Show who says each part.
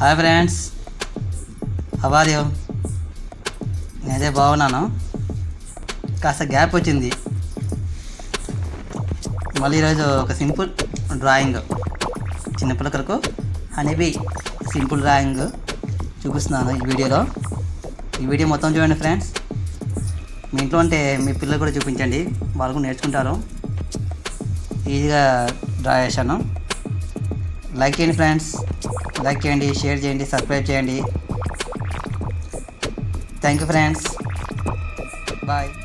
Speaker 1: hi friends అవార్ you నేనైతే బాగున్నాను కాస్త గ్యాప్ వచ్చింది మళ్ళీ ఈరోజు ఒక సింపుల్ డ్రాయింగ్ చిన్నపిల్లకరకు హనీబీ సింపుల్ డ్రాయింగ్ చూపిస్తున్నాను ఈ వీడియోలో ఈ వీడియో మొత్తం చూడండి ఫ్రెండ్స్ మీ ఇంట్లో ఉంటే మీ పిల్లలు కూడా చూపించండి వాళ్ళు కూడా నేర్చుకుంటారు ఈజీగా డ్రా చేశాను లైక్ చేయండి ఫ్రెండ్స్ లైక్ చేయండి షేర్ చేయండి సబ్స్క్రైబ్ చేయండి థ్యాంక్ యూ ఫ్రెండ్స్ బాయ్